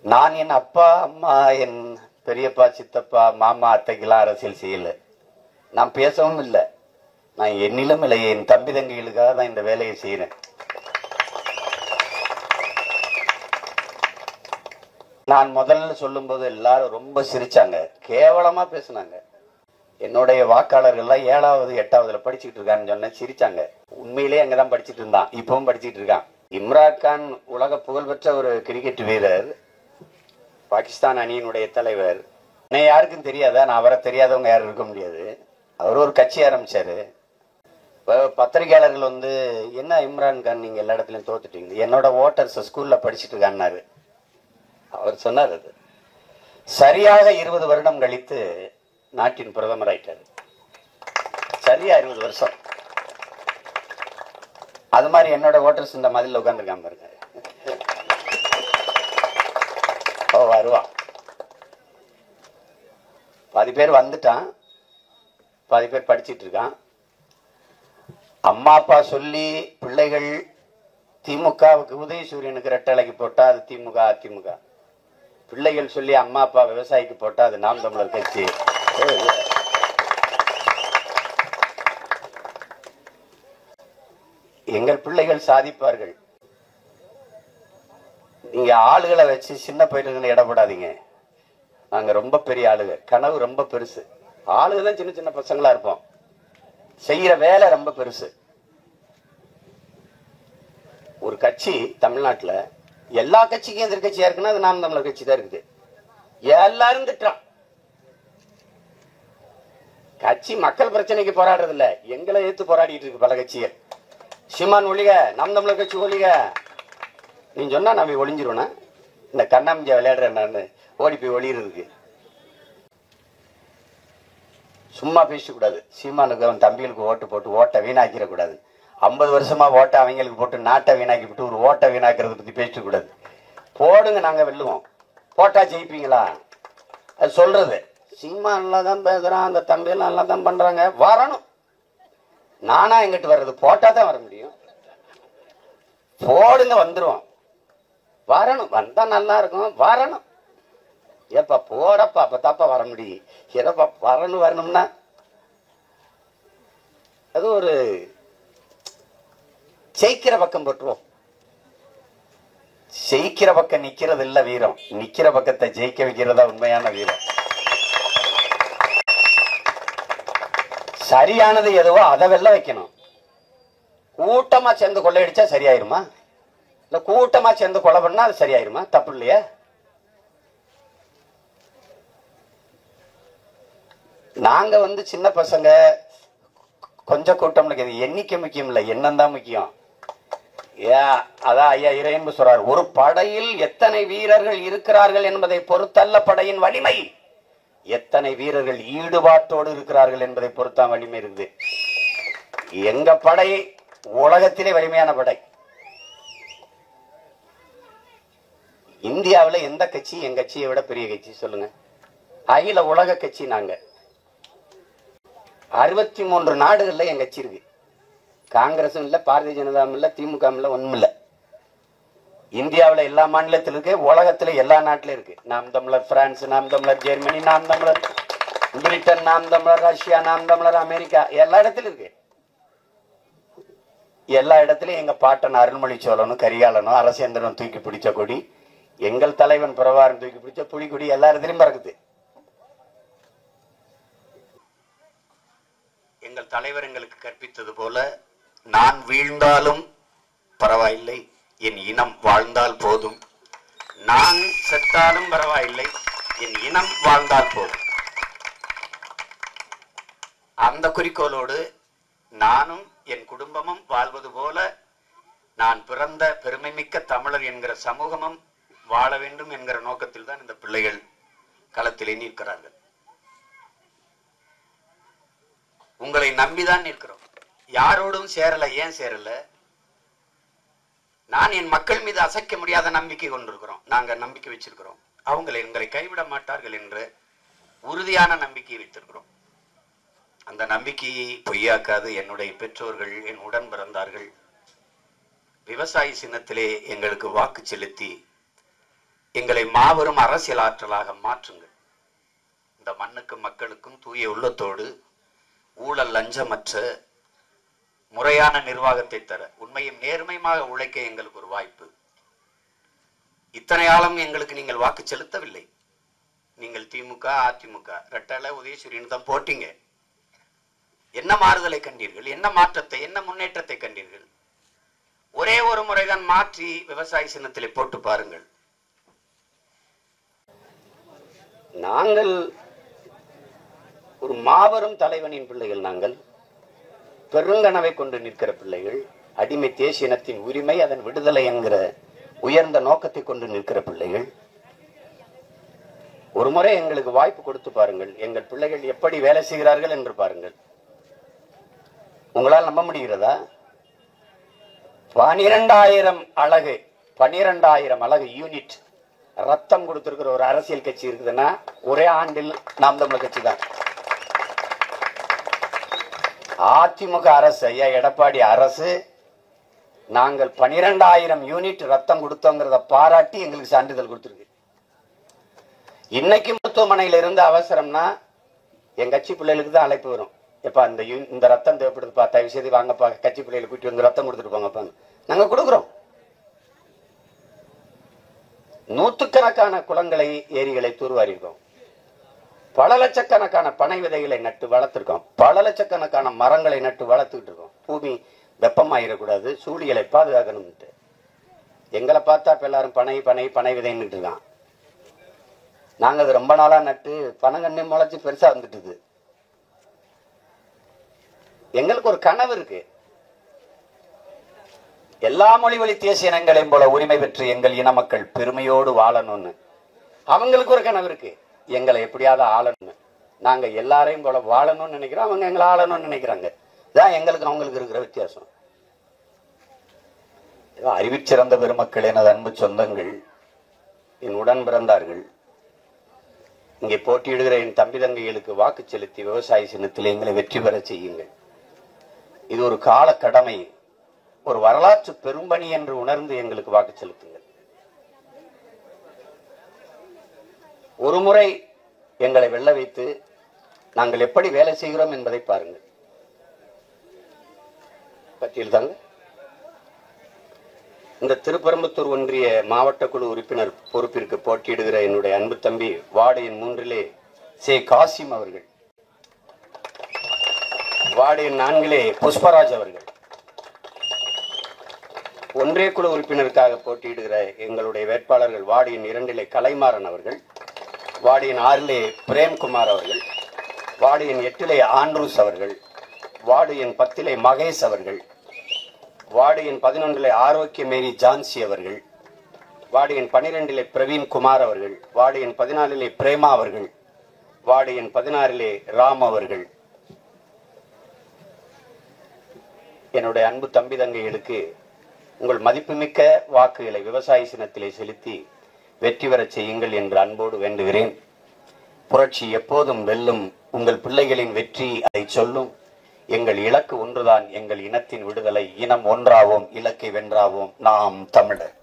நான் என் அப்பா அம்மா என் பெரியப்பா சித்தப்பா மாமா அத்தைக்கெல்லாம் அரசியல் செய்யல நான் பேசவும் இல்லை நான் என்னிலும் இல்லை என் தம்பி தங்கைகளுக்காக தான் இந்த வேலையை செய்யறேன் நான் முதல்ல சொல்லும்போது எல்லாரும் ரொம்ப சிரிச்சாங்க கேவலமா பேசுனாங்க என்னுடைய வாக்காளர்கள்லாம் ஏழாவது எட்டாவதுல படிச்சுட்டு இருக்கான்னு சொன்னேன் சிரிச்சாங்க உண்மையிலேயே அங்கதான் படிச்சிட்டு இருந்தான் இப்பவும் படிச்சிட்டு இருக்கான் இம்ரான் கான் உலக புகழ்பெற்ற ஒரு கிரிக்கெட் வீரர் பாகிஸ்தான் அணியினுடைய தலைவர் என்ன யாருக்கும் தெரியாதா நான் அவரை தெரியாதவங்க யாரும் இருக்க முடியாது அவர் ஒரு கட்சி ஆரம்பிச்சாரு இப்ப பத்திரிகையாளர்கள் வந்து என்ன இம்ரான் கான் நீங்க எல்லா இடத்துலயும் தோத்துட்டீங்க என்னோட ஓட்டர்ஸ் ஸ்கூல்ல படிச்சுட்டு இருக்கான்னாரு அவர் சொன்னார் அது சரியாக இருபது வருடம் கழித்து நாட்டின் பிரதமர் ஆயிட்டாரு சரியா இருபது வருஷம் அது மாதிரி என்னோட ஓட்டர்ஸ் இந்த மதில் உட்காந்துருக்கான் பாருங்க ஓ வருவான் பாதி பேர் வந்துட்டான் பாதி பேர் படிச்சிட்டு இருக்கான் அம்மா அப்பா சொல்லி பிள்ளைகள் திமுகவுக்கு உதயசூரியனுக்கு ரெட்டலைக்கு போட்டா அது திமுக அதிமுக பிள்ளைகள் சொல்லி அம்மா அப்பா விவசாயிக்கு போட்டா அது நாம் தமிழர் கட்சி எங்கள் பிள்ளைகள் சாதிப்பார்கள் நீங்க ஆளுகளை வச்சு சின்ன பயிர்களுக்கு இடப்படாதீங்க நாங்க ரொம்ப பெரிய ஆளுங்க கனவு ரொம்ப பெருசு ஆளுங்க தான் சின்ன சின்ன பசங்களா இருப்போம் செய்யற வேலை ரொம்ப பெருசு ஒரு கட்சி தமிழ்நாட்டுல எல்லா கட்சிக்கும் எதிர்கட்சியா இருக்குன்னா அது நாம் தமிழர் கட்சி தான் இருக்குது எல்லாரும் திட்டுறான் கட்சி மக்கள் பிரச்சனைக்கு போராடுறது இல்ல எங்களை எதிர்த்து போராடிட்டு இருக்கு பல கட்சிகள் சீமான் ஒழிக நாம் தமிழர் கட்சி ஒழிக நீ சொன்னா நான் போய் ஒளிஞ்சிருவேனா இந்த கண்ணாமூஞ்சியா விளையாடுறேன் நான் ஓடி போய் ஒளியிறதுக்கு சும்மா பேசக்கூடாது சீமானுக்கு அவன் தம்பிகளுக்கு ஓட்டு போட்டு ஓட்டை வீணாக்கிடக்கூடாது ஐம்பது வருஷமா ஓட்டை அவங்களுக்கு போட்டு நாட்டை வீணாக்கி விட்டு ஒரு ஓட்டை வீணாக்கிறத பத்தி பேசிட்டு கூடாது போடுங்க நாங்க வெல்லுவோம் போட்டா ஜெயிப்பீங்களா அது சொல்றது சீமா நல்லா தான் பேசுறான் அந்த தம்பி எல்லாம் நல்லா தான் பண்றாங்க வரணும் நானா எங்கிட்டு வர்றது போட்டா தான் வர முடியும் போடுங்க வந்துருவோம் வரணும் வந்தா நல்லா இருக்கும் வரணும் ஏப்பா போறப்பா அப்பதாப்பா வர முடியும் ஏதப்பா வரணும் வரணும்னா அது ஒரு ஜெயிக்கிற பக்கம் போட்டுருவோம் ஜெயிக்கிற பக்கம் நிக்கிறது இல்ல வீரம் நிக்கிற பக்கத்தை ஜெயிக்க வைக்கிறதா உண்மையான வீரம் சரியானது எதுவோ அதை வெல்ல வைக்கணும் கூட்டமா சேர்ந்து கொள்ளையடிச்சா சரியாயிருமா இல்ல கூட்டமா சேர்ந்து கொலை பண்ணா அது சரியாயிருமா தப்பு இல்லையா நாங்க வந்து சின்ன பசங்க கொஞ்சம் கூட்டம் இருக்குது எண்ணிக்கை முக்கியம் இல்ல எண்ணம் தான் முக்கியம் ஏ அதான் ஐயா இறையன்பு சொல்றார் ஒரு படையில் எத்தனை வீரர்கள் இருக்கிறார்கள் என்பதை பொறுத்தல்ல படையின் வலிமை எத்தனை வீரர்கள் ஈடுபாட்டோடு இருக்கிறார்கள் என்பதை பொறுத்தான் வலிமை இருக்குது எங்க படை உலகத்திலே வலிமையான படை இந்தியாவுல எந்த கட்சி என் கட்சியை விட பெரிய கட்சி சொல்லுங்க அகில உலக கட்சி நாங்க அறுபத்தி மூன்று நாடுகள்ல என் கட்சி இருக்கு காங்கிரஸும் இல்ல பாரதிய ஜனதாவும் இல்ல திமுக இல்ல ஒண்ணும் இல்ல இந்தியாவுல எல்லா மாநிலத்திலும் இருக்கு உலகத்துல எல்லா நாட்டிலும் இருக்கு நாம் தமிழர் பிரான்ஸ் நாம் தமிழர் ஜெர்மனி நாம் தமிழர் பிரிட்டன் நாம் தமிழர் ரஷ்யா நாம் தமிழர் அமெரிக்கா எல்லா இடத்துலயும் இருக்கு எல்லா இடத்துலயும் எங்க பாட்டன் அருள்மொழி சோழனும் கரிகாலனும் அரசேந்திரனும் தூக்கி பிடிச்ச கொடி எங்கள் தலைவன் பிரபாரன் தூக்கி பிடிச்ச புலிகொடி எல்லா இடத்துலயும் பறக்குது எங்கள் தலைவர் எங்களுக்கு கற்பித்தது போல நான் வீழ்ந்தாலும் பரவாயில்லை என் இனம் வாழ்ந்தால் போதும் நான் செத்தாலும் பரவாயில்லை என் இனம் வாழ்ந்தால் போதும் அந்த குறிக்கோளோடு நானும் என் குடும்பமும் வாழ்வது போல நான் பிறந்த பெருமைமிக்க தமிழர் என்கிற சமூகமும் வாழ வேண்டும் என்கிற நோக்கத்தில் தான் இந்த பிள்ளைகள் களத்திலே நிற்கிறார்கள் உங்களை நம்பிதான் நிற்கிறோம் யாரோடும் சேரல ஏன் சேரல நான் என் மக்கள் மீது அசைக்க முடியாத நம்பிக்கை கொண்டிருக்கிறோம் நாங்க நம்பிக்கை வச்சிருக்கிறோம் அவங்களை எங்களை கைவிட மாட்டார்கள் என்ற உறுதியான நம்பிக்கை வைத்திருக்கிறோம் அந்த நம்பிக்கையை பொய்யாக்காது என்னுடைய பெற்றோர்கள் என் உடன் பிறந்தார்கள் விவசாய சின்னத்திலே எங்களுக்கு வாக்கு செலுத்தி எங்களை மாபெரும் அரசியல் ஆற்றலாக மாற்றுங்கள் இந்த மண்ணுக்கும் மக்களுக்கும் தூய உள்ளத்தோடு ஊழல் லஞ்சமற்ற முறையான நிர்வாகத்தை தர உண்மையும் நேர்மையுமாக உழைக்க எங்களுக்கு ஒரு வாய்ப்பு இத்தனை காலம் எங்களுக்கு நீங்கள் வாக்கு செலுத்தவில்லை நீங்கள் திமுக அதிமுக ரெட்டலை உதயசூரியன் தான் போட்டீங்க என்ன மாறுதலை கண்டீர்கள் என்ன மாற்றத்தை என்ன முன்னேற்றத்தை கண்டீர்கள் ஒரே ஒரு முறைதான் மாற்றி விவசாய சின்னத்திலே போட்டு பாருங்கள் நாங்கள் ஒரு மாபெரும் தலைவனின் பிள்ளைகள் நாங்கள் பெருங்கனவை கொண்டு நிற்கிற பிள்ளைகள் அடிமை தேசிய இனத்தின் உரிமை அதன் விடுதலை என்கிற உயர்ந்த நோக்கத்தை கொண்டு நிற்கிற பிள்ளைகள் ஒரு முறை எங்களுக்கு வாய்ப்பு கொடுத்து பாருங்கள் எங்கள் பிள்ளைகள் எப்படி வேலை செய்கிறார்கள் என்று பாருங்கள் உங்களால் நம்ப முடிகிறதா பனிரெண்டாயிரம் அழகு பனிரெண்டாயிரம் அழகு யூனிட் ரத்தம் கொடுத்திருக்கிற ஒரு அரசியல் கட்சி இருக்குதுன்னா ஒரே ஆண்டில் நாம் தமிழர் கட்சி தான் அதிமுக அரசு ஐயா எடப்பாடி அரசு நாங்கள் பனிரெண்டாயிரம் யூனிட் ரத்தம் கொடுத்தோங்கிறத பாராட்டி எங்களுக்கு சான்றிதழ் கொடுத்துருக்கு இன்னைக்கு மருத்துவமனையில இருந்து அவசரம்னா என் கட்சி பிள்ளைகளுக்கு தான் அழைப்பு வரும் எப்பா இந்த யூ- இந்த ரத்தம் தேவைப்படுதுப்பா தயவு செய்து வாங்கப்பா கட்சி பிள்ளைகளை கூட்டி வந்து ரத்தம் கொடுத்துட்டு போங்கப்பா நாங்க கொடுக்குறோம் நூற்றுக்கணக்கான குளங்களை ஏரிகளை தூர்வாரியிருக்கோம் பல லட்சக்கணக்கான பனை விதைகளை நட்டு வளர்த்துருக்கோம் பல லட்சக்கணக்கான மரங்களை நட்டு வளர்த்துக்கிட்டு இருக்கோம் பூமி வெப்பமாயிடக்கூடாது சூழியலை பாதுகாக்கணும்ட்டு எங்களை பார்த்தா இப்ப எல்லாரும் பனை பனை பனை விதைன்னுட்டு இருக்கான் நாங்க அது ரொம்ப நாளா நட்டு பனங்கண்ணு முளைச்சு பெருசா வந்துட்டுது எங்களுக்கு ஒரு கனவு இருக்கு எல்லா மொழி வழி தேசிய இனங்களையும் போல உரிமை பெற்று எங்கள் இன மக்கள் பெருமையோடு வாழணும்னு அவங்களுக்கு ஒரு கனவு இருக்கு எங்களை எப்படியாவது ஆளணும்னு நாங்க எல்லாரையும் போல வாழணும்னு நினைக்கிறோம் அவங்க எங்களை ஆளணும்னு நினைக்கிறாங்க இதான் எங்களுக்கு அவங்களுக்கு இருக்கிற வித்தியாசம் ஏதோ அறிவிச்சிறந்த பெருமக்கள் எனது அன்பு சொந்தங்கள் என் உடன் பிறந்தார்கள் இங்கே போட்டியிடுகிற என் தம்பி தங்கைகளுக்கு வாக்கு செலுத்தி விவசாய சின்னத்தில் எங்களை வெற்றி பெற செய்யுங்கள் இது ஒரு கால கடமை ஒரு வரலாற்று பெரும்பணி என்று உணர்ந்து எங்களுக்கு வாக்கு செலுத்துங்கள் ஒரு முறை எங்களை வெல்ல வைத்து நாங்கள் எப்படி வேலை செய்கிறோம் என்பதை பாருங்கள் பட்டியல் தாங்க இந்த திருப்பரம்பத்தூர் ஒன்றிய மாவட்ட குழு உறுப்பினர் பொறுப்பிற்கு போட்டியிடுகிற என்னுடைய அன்பு தம்பி வார்டு எண் மூன்றிலே சே காசிம் அவர்கள் வார்டு எண் நான்கிலே புஷ்பராஜ் அவர்கள் ஒன்றிய குழு உறுப்பினருக்காக போட்டியிடுகிற எங்களுடைய வேட்பாளர்கள் வார்டு எண் இரண்டிலே கலைமாறன் அவர்கள் வார்டு எண் ஆறிலே பிரேம்குமார் அவர்கள் வார்டு எண் எட்டிலே ஆண்ட்ரூஸ் அவர்கள் வார்டு எண் பத்திலே மகேஷ் அவர்கள் வார்டு எண் பதினொன்றிலே ஆரோக்கிய மேரி ஜான்சி அவர்கள் வார்டு எண் பனிரெண்டிலே பிரவீன் குமார் அவர்கள் வார்டு எண் பதினாலிலே பிரேமா அவர்கள் வார்டு எண் பதினாறிலே ராம் அவர்கள் என்னுடைய அன்பு தம்பி தங்கைகளுக்கு உங்கள் மதிப்புமிக்க வாக்குகளை விவசாய சின்னத்திலே செலுத்தி வெற்றி பெறச் செய்யுங்கள் என்று அன்போடு வேண்டுகிறேன் புரட்சி எப்போதும் வெல்லும் உங்கள் பிள்ளைகளின் வெற்றி அதை சொல்லும் எங்கள் இலக்கு ஒன்றுதான் எங்கள் இனத்தின் விடுதலை இனம் ஒன்றாவோம் இலக்கை வென்றாவோம் நாம் தமிழர்